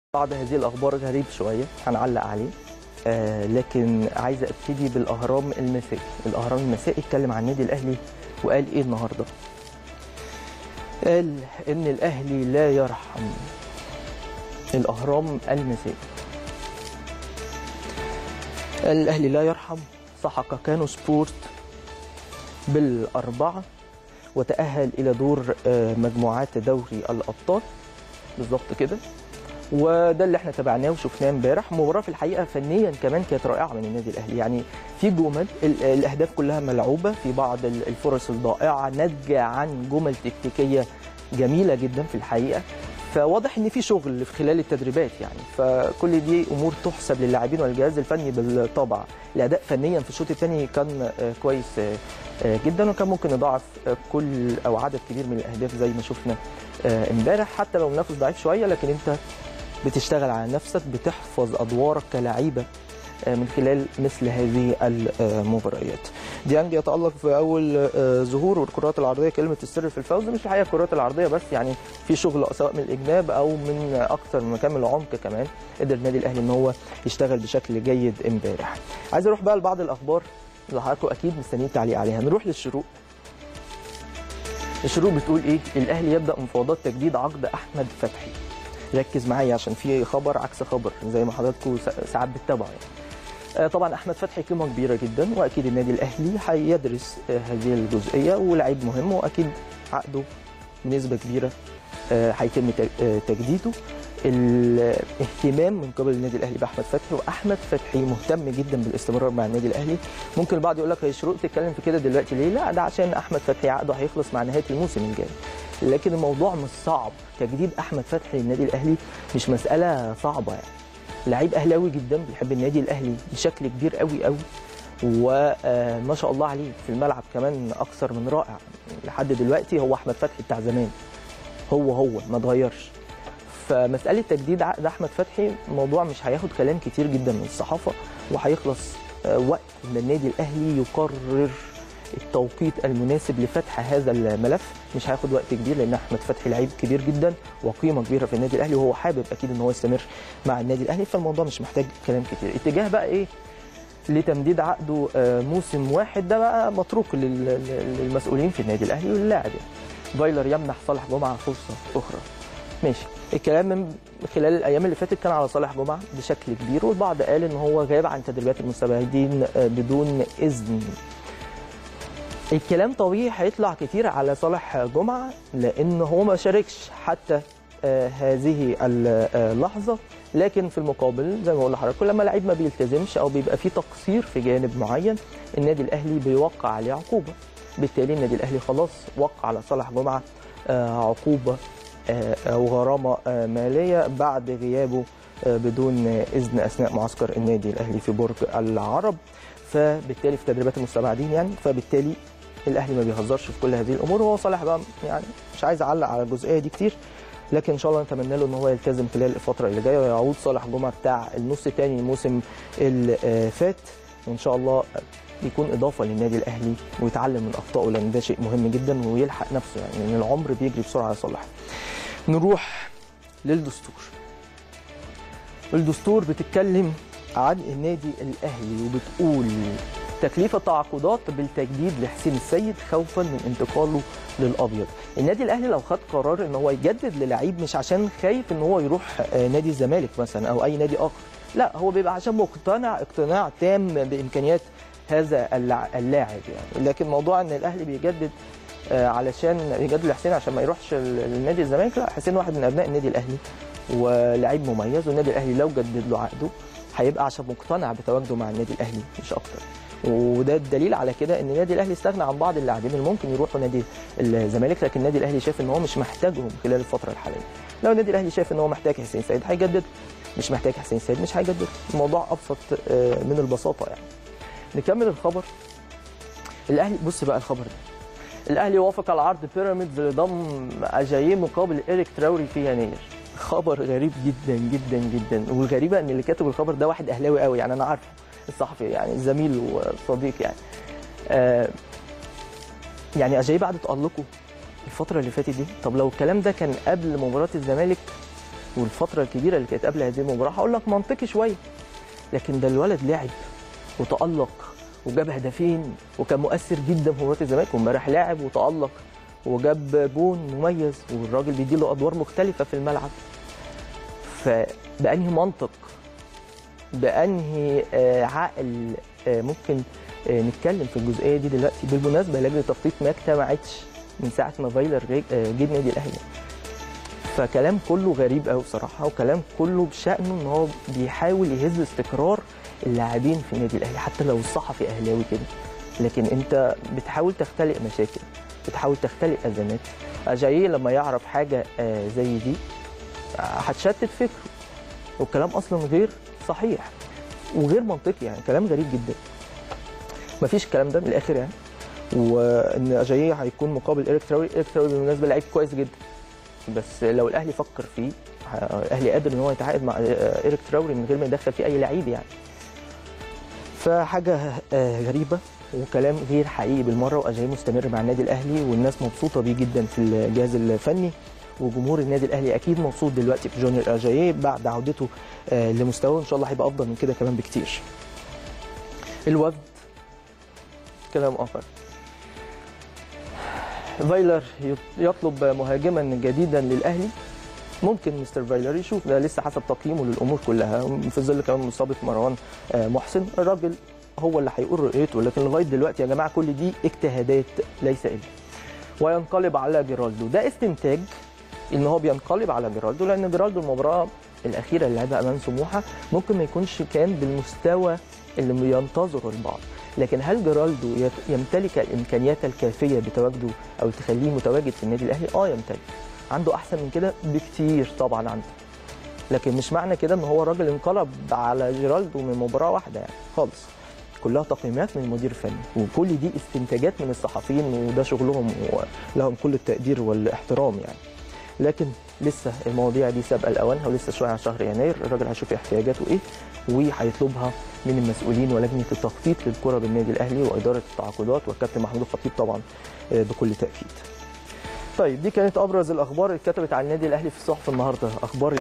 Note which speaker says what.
Speaker 1: بعض هذه الاخبار غريب شويه هنعلق عليه آه لكن عايز ابتدي بالاهرام المسائي الاهرام المسائي اتكلم عن النادي الاهلي وقال ايه النهارده قال ان الاهلي لا يرحم الاهرام المسائي قال الاهلي لا يرحم سحق كانو سبورت بالاربعه وتاهل الى دور آه، مجموعات دوري الابطال بالظبط كده وده اللي احنا تابعناه وشفناه امبارح مباراه في الحقيقه فنيا كمان كانت رائعه من النادي الاهلي يعني في جمل ال- الاهداف كلها ملعوبه في بعض ال- الفرص الضائعه ناتجه عن جمل تكتيكيه جميله جدا في الحقيقه فواضح ان في شغل في خلال التدريبات يعني فكل دي امور تحسب للاعبين والجهاز الفني بالطبع الاداء فنيا في الشوط الثاني كان آه، كويس آه، آه، جدا وكان ممكن نضاعف آه، كل او عدد كبير من الاهداف زي ما شفنا آه، امبارح حتى لو المنافس ضعيف شويه لكن انت بتشتغل على نفسك بتحفظ ادوارك كلعيبه آه، من خلال مثل هذه المباريات ديانج يتالق في اول آه، ظهور والكرات العرضيه كلمه السر في الفوز مش الحقيقه الكرات العرضيه بس يعني في شغل سواء من الاجناب او من اكثر من مكان من العمق كمان قدر النادي الاهلي ان هو يشتغل بشكل جيد امبارح عايز اروح بقى لبعض الاخبار اللي حضراتكم اكيد مستنيين تعليق عليها نروح للشروق الشروق بتقول ايه الاهلي يبدا مفاوضات تجديد عقد احمد فتحي ركز معايا عشان في خبر عكس خبر زي ما حضراتكم سا- ساعات بتتابعوا يعني. آه، طبعا احمد فتحي قيمه كبيره جدا واكيد النادي الاهلي هيدرس آه، هذه الجزئيه ولاعيب مهم واكيد عقده بنسبه كبيره آه، هيتم تج- آه، تجديده الاهتمام من قبل النادي الاهلي باحمد فتحي واحمد فتحي مهتم جدا بالاستمرار مع النادي الاهلي ممكن البعض يقول لك هي شروق تتكلم في كده دلوقتي ليه لا ده عشان احمد فتحي عقده هيخلص مع نهايه الموسم الجاي لكن الموضوع مش صعب تجديد احمد فتحي للنادي الاهلي مش مساله صعبه يعني لعيب اهلاوي جدا بيحب النادي الاهلي بشكل كبير قوي قوي وما شاء الله عليه في الملعب كمان اكثر من رائع لحد دلوقتي هو احمد فتحي بتاع زمان هو هو ما اتغيرش فمساله تجديد عقد احمد فتحي موضوع مش هياخد كلام كتير جدا من الصحافه وهيخلص آه، وقت ان النادي الاهلي يقرر التوقيت المناسب لفتح هذا الملف مش هياخد وقت كبير لان احمد فتحي لعيب كبير جدا وقيمه كبيره في النادي الاهلي وهو حابب اكيد ان هو يستمر مع النادي الاهلي فالموضوع مش محتاج كلام كتير اتجاه بقى ايه لتمديد عقده آه، موسم واحد ده بقى متروك لل- لل- للمسؤولين في النادي الاهلي واللاعب يعني فايلر يمنح صالح جمعه فرصه اخرى ماشي الكلام من خلال الايام اللي فاتت كان على صالح جمعه بشكل كبير والبعض قال ان هو غاب عن تدريبات المستبعدين آه، بدون اذن الكلام طبيعي هيطلع كتير على صالح جمعه لان هو ما شاركش حتى آه، هذه اللحظه لكن في المقابل زي ما بقول لحضراتكم لما لعيب ما بيلتزمش او بيبقى فيه تقصير في جانب معين النادي الاهلي بيوقع عليه عقوبه بالتالي النادي الاهلي خلاص وقع على صالح جمعه آه، عقوبه آه، او غرامه آه، ماليه بعد غيابه آه، بدون اذن اثناء معسكر النادي الاهلي في برج العرب فبالتالي في تدريبات المستبعدين يعني فبالتالي الاهلي ما بيهزرش في كل هذه الامور وهو صالح بقى يعني مش عايز اعلق على الجزئيه دي كتير لكن ان شاء الله نتمنى له ان هو يلتزم خلال الفتره اللي جايه ويعود صالح جمعه بتاع النص الثاني الموسم اللي آه، فات وان شاء الله يكون اضافه للنادي الاهلي ويتعلم من اخطائه لان ده شيء مهم جدا ويلحق نفسه يعني لان العمر بيجري بسرعه يا صالح. نروح للدستور. الدستور بتتكلم عن النادي الاهلي وبتقول تكليف التعاقدات بالتجديد لحسين السيد خوفا من انتقاله للابيض النادي الاهلي لو خد قرار ان هو يجدد للعيب مش عشان خايف ان هو يروح آه، نادي الزمالك مثلا او اي نادي اخر لا هو بيبقى عشان مقتنع اقتناع تام بامكانيات هذا اللع- اللاعب يعني لكن موضوع ان الاهلي بيجدد آه، علشان يجدد لحسين عشان ما يروحش ال- لنادي الزمالك لا حسين واحد من ابناء النادي الاهلي ولاعيب مميز والنادي الاهلي لو جدد له عقده هيبقى عشان مقتنع بتواجده مع النادي الاهلي مش اكتر وده الدليل على كده ان النادي الاهلي استغنى عن بعض اللاعبين اللي ممكن يروحوا نادي الزمالك لكن النادي الاهلي شايف ان هو مش محتاجهم خلال الفتره الحاليه لو النادي الاهلي شايف ان هو محتاج حسين سيد هيجدد مش محتاج حسين سيد مش هيجدد الموضوع ابسط آه، من البساطه يعني نكمل الخبر الاهلي بص بقى الخبر ده الاهلي وافق على عرض بيراميدز لضم اجاييه مقابل ايريك تراوري في يناير خبر غريب جدا جدا جدا والغريبه ان اللي كاتب الخبر ده واحد اهلاوي قوي يعني انا عارفه الصحفي يعني زميل وصديق يعني آه يعني اجاييه بعد تالقه الفتره اللي فاتت دي طب لو الكلام ده كان قبل مباراه الزمالك والفتره الكبيره اللي كانت قبل هذه المباراه هقول لك منطقي شويه لكن ده الولد لعب وتالق وجاب هدفين وكان مؤثر جدا في مباراه الزمالك وامبارح لعب وتالق وجاب جون مميز والراجل بيديله ادوار مختلفه في الملعب فبانهي منطق بانهي آه، عقل آه، ممكن آه، نتكلم في الجزئيه دي دلوقتي بالمناسبه لجنه التخطيط ما اجتمعتش من ساعه ما فايلر جه آه، جه النادي الاهلي فكلام كله غريب قوي بصراحه وكلام كله بشانه ان هو بيحاول يهز استقرار اللاعبين في النادي الاهلي حتى لو الصحفي اهلاوي كده لكن انت بتحاول تختلق مشاكل بتحاول تختلق ازمات اجاييه لما يعرف حاجه آه، زي دي آه، هتشتت فكره والكلام اصلا غير صحيح وغير منطقي يعني كلام غريب جدا مفيش الكلام ده من الاخر يعني وان اجاييه هيكون مقابل ايريك تراوري ايريك تراوري بالمناسبه لعيب كويس جدا بس لو الاهلي فكر فيه ه- الاهلي قادر ان هو يتعاقد مع آه، ايريك تراوري من غير ما يدخل فيه اي لعيب يعني فحاجه آه، غريبه وكلام غير حقيقي بالمره واجاي مستمر مع النادي الاهلي والناس مبسوطه بيه جدا في الجهاز الفني وجمهور النادي الاهلي اكيد مبسوط دلوقتي في جونيور اجاييه بعد عودته آه، لمستواه ان شاء الله هيبقى افضل من كده كمان بكتير. الوفد كلام اخر فايلر يطلب مهاجما جديدا للاهلي ممكن مستر فايلر يشوف ده لسه حسب تقييمه للامور كلها في ظل كمان مصابه مروان آه، محسن الراجل هو اللي هيقول رؤيته لكن لغايه دلوقتي يا جماعه كل دي اجتهادات ليس الا وينقلب على جيرالدو ده استنتاج ان هو بينقلب على جيرالدو لان جيرالدو المباراه الاخيره اللي لعبها امام سموحه ممكن ما يكونش كان بالمستوى اللي بينتظره البعض لكن هل جيرالدو يت- يمتلك الامكانيات الكافيه بتواجده او تخليه متواجد في النادي الاهلي اه يمتلك عنده احسن من كده بكتير طبعا عنده لكن مش معنى كده ان هو راجل انقلب على جيرالدو من مباراه واحده يعني خالص كلها تقييمات من المدير الفني وكل دي استنتاجات من الصحفيين وده شغلهم ولهم كل التقدير والاحترام يعني لكن لسه المواضيع دي سابقه لاوانها ولسه شويه على شهر يناير الراجل هيشوف احتياجاته ايه وهيطلبها من المسؤولين ولجنه التخطيط للكره بالنادي الاهلي واداره التعاقدات والكابتن محمود الخطيب طبعا آه، بكل تاكيد. طيب دي كانت ابرز الاخبار اللي اتكتبت عن النادي الاهلي في الصحف النهارده اخبار